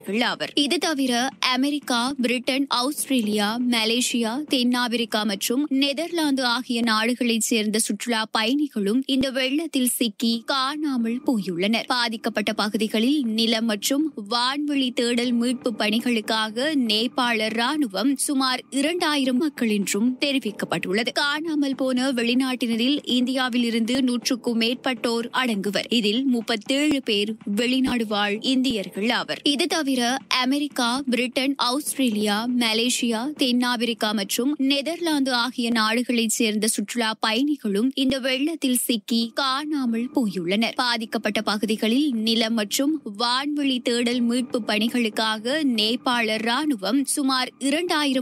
அவர் இது தவிர America Britain Australia Malaysia தென்னாப்பிரிக்கா மற்றும் நெதர்லாந்து ஆகிய நாடுகளைச் சேர்ந்த சுற்றுலா பயணிகளும் இந்த வெள்ளத்தில் சிக்கி காணாமல் போயுள்ளனர் பாதிக்கப்பட்ட பகுதிகளில் நிலம் மற்றும் வான்வெளி தேடல் மீட்பு பணிகளுக்காக நேபாள ராணுவம் சுமார் இரண்டாயிரம் மக்கள் என்றும் தெரிவிக்கப்பட்டுள்ளது காணாமல் போன வெளிநாட்டினரில் இந்தியாவில் இருந்து நூற்றுக்கும் மேற்பட்டோர் அடங்குவர் இதில் முப்பத்தேழு பேர் வெளிநாடு வாழ் இந்தியர்கள் ஆவர் இது தவிர அமெரிக்கா பிரிட்டன் ஆஸ்திரேலியா மலேசியா தென்னாப்பிரிக்கா மற்றும் நெதர்லாந்து ஆகிய நாடுகளைச் சேர்ந்த சுற்றுலா பயணிகளும் இந்த வெள்ளத்தில் சிக்கி காணாமல் போயுள்ளனர் பாதிக்கப்பட்ட பகுதிகளில் நிலம் மற்றும் வான்வெளி தேடல் மீட்பு பணிகளுக்காக நேபாள ராணுவம் சுமார் இரண்டாயிரம்